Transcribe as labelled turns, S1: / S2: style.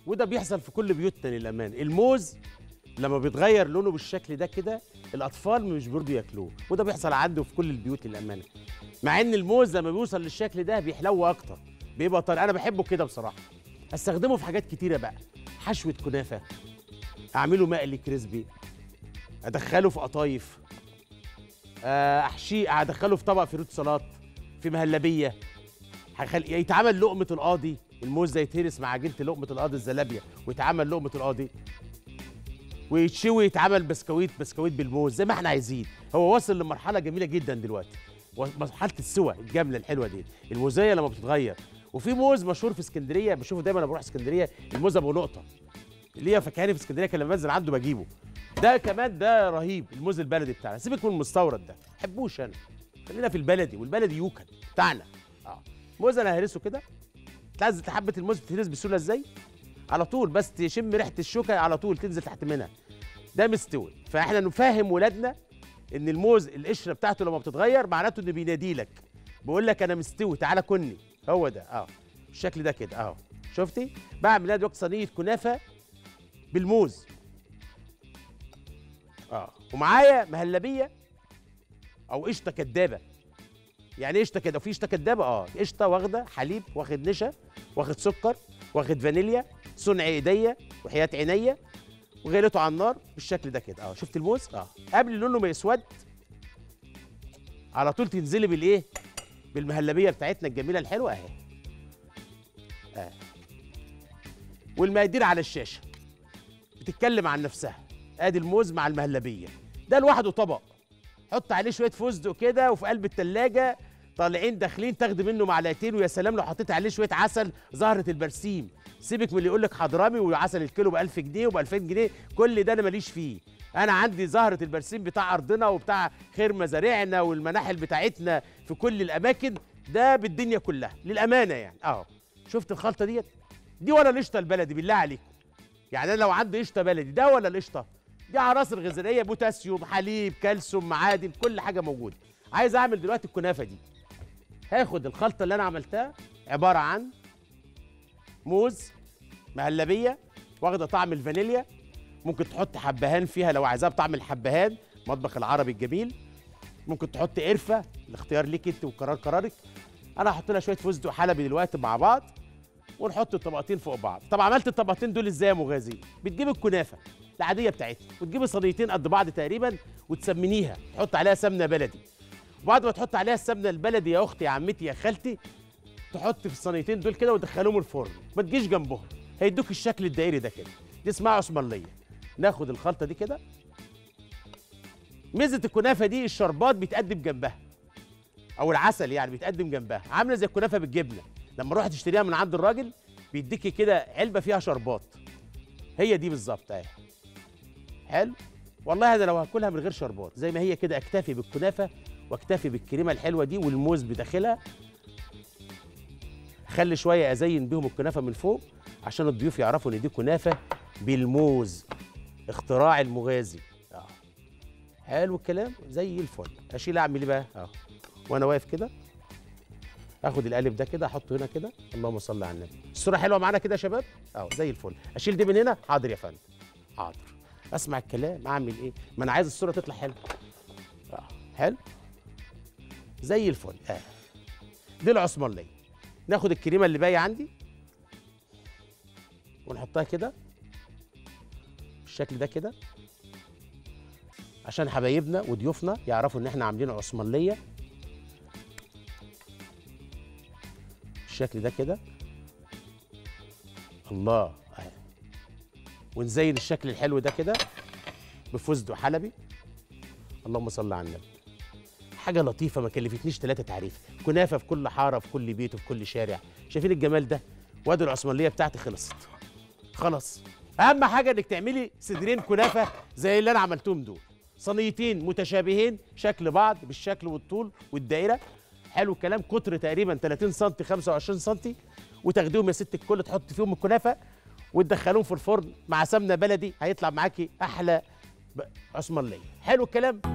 S1: وده بيحصل في كل بيوتنا للامانه الموز لما بيتغير لونه بالشكل ده كده الاطفال مش بيرضوا ياكلوه وده بيحصل عنده في كل البيوت للامانه مع ان الموز لما بيوصل للشكل ده بيحلو اكتر بيبقى طري انا بحبه كده بصراحه استخدمه في حاجات كتيره بقى حشوه كنافه اعمله مقلي كريسبي ادخله في قطايف آه، احشيه ادخله في طبق فروت سلطات في مهلبيه هخل... يتعمل لقمه القاضي الموز ده يتهرس مع عجينه لقمه القاضي الزلابيه ويتعمل لقمه القاضي ويتشوي يتعمل بسكويت بسكويت بالموز زي ما احنا عايزين هو وصل لمرحله جميله جدا دلوقتي و- مرحله السوى الجمله الحلوه دي الموزيه لما بتتغير وفي موز مشهور في اسكندريه بشوفه دايما لما بروح اسكندريه الموز ابو نقطه ليا فكهاني في اسكندريه كان لما بنزل عنده بجيبه ده كمان ده رهيب الموز البلدي بتاعنا سيبك من المستورد ده ما بحبوش انا خلينا في البلدي والبلدي يوكل بتاعنا اه موز انا هرسه كده تعز حبه الموز بتهرس بسهوله ازاي على طول بس تشم ريحه الشوكه على طول تنزل تحت منها ده مستوي فاحنا نفهم ولادنا ان الموز القشره بتاعته لما بتتغير معناته انه بينادي لك بيقول لك انا مستوي تعالى كني هو ده اه بالشكل ده كده اهو شفتي بعمل انا دلوقتي صينيه كنافه بالموز اه ومعايا مهلبيه او قشطه كدابه يعني ايه قشطه كده في قشطه كدابه اه قشطه واخده حليب واخد نشا واخد سكر واخد فانيليا صنع ايديا وحياه عينيا وغليته على النار بالشكل ده كده اه شفت الموز اه قبل لونه ما يسود على طول تنزلي بالايه بالمهلبيه بتاعتنا الجميله الحلوه اهي اه والمقادير على الشاشه بتتكلم عن نفسها ادي الموز مع المهلبيه ده لوحده طبق حط عليه شويه فستق كده وفي قلب التلاجة طالعين داخلين تاخد منه معلقتين ويا سلام لو حطيت عليه شويه عسل زهره البرسيم سيبك من اللي يقول لك حضرمي وعسل الكيلو ب 1000 جنيه وب 2000 جنيه كل ده انا ماليش فيه انا عندي زهره البرسيم بتاع ارضنا وبتاع خير مزارعنا والمناحل بتاعتنا في كل الاماكن ده بالدنيا كلها للامانه يعني اهو شفت الخلطه ديت دي ولا القشطه البلدي بالله عليكم يعني انا لو عندي قشطه بلدي ده ولا القشطه دي عناصر غذائيه بوتاسيوم حليب كالسيوم معادن كل حاجه موجوده عايز اعمل دلوقتي الكنافه دي هاخد الخلطه اللي انا عملتها عباره عن موز مهلبيه واخده طعم الفانيليا ممكن تحط حبهان فيها لو عايزاها بطعم الحبهان مطبخ العربي الجميل ممكن تحط قرفه الاختيار ليك انت وقرار قرارك انا هحط لها شويه فستق حلبي دلوقتي مع بعض ونحط الطبقتين فوق بعض طب عملت الطبقتين دول ازاي يا مغازي بتجيب الكنافه العاديه بتاعتها وتجيب صينيتين قد بعض تقريبا وتسمنيها تحط عليها سمنه بلدي وبعد ما تحط عليها السمنه البلدي يا اختي يا عمتي يا خالتي تحط في الصينيتين دول كده وتدخلهم الفرن ما تجيش جنبهم هيدوك الشكل الدائري ده كده دي اسمها عثمانيه ناخد الخلطه دي كده ميزه الكنافه دي الشربات بيتقدم جنبها او العسل يعني بيتقدم جنبها عامله زي الكنافه بالجبنه لما تروح تشتريها من عند الراجل بيديكي كده علبه فيها شربات هي دي بالظبط اهي حلو والله انا لو هاكلها من غير شربات زي ما هي كده اكتفي بالكنافه واكتفي بالكريمه الحلوه دي والموز بداخلها خلي شويه ازين بيهم الكنافه من فوق عشان الضيوف يعرفوا ان دي كنافه بالموز اختراع المغازي اه حلو الكلام زي الفل اشيل اعمل ايه بقى اه وانا واقف كده اخد القالب ده كده احطه هنا كده اللهم صل على النبي الصوره حلوه معانا كده يا شباب اه زي الفل اشيل دي من هنا حاضر يا فندم حاضر اسمع الكلام اعمل ايه ما انا عايز الصوره تطلع حلوه اه حلو زي الفل اه دي العثمانيه ناخد الكريمه اللي باقيه عندي ونحطها كده بالشكل ده كده عشان حبايبنا وضيوفنا يعرفوا ان احنا عاملين عثمانيه بالشكل ده كده الله اهي ونزين الشكل الحلو ده كده بفستق حلبي اللهم صل على النبي حاجه لطيفه ما كلفتنيش ثلاثه تعريف كنافه في كل حاره في كل بيت وفي كل شارع شايفين الجمال ده وادي العثمانيه بتاعتي خلصت خلاص اهم حاجه انك تعملي صدرين كنافه زي اللي انا عملتهم دول صينيتين متشابهين شكل بعض بالشكل والطول والدائره حلو الكلام قطر تقريبا 30 سم 25 سم وتاخديهم يا ست الكل تحط فيهم الكنافه وتدخلوهم في الفرن مع سمنه بلدي هيطلع معاكي احلى ب- عثمانيه حلو الكلام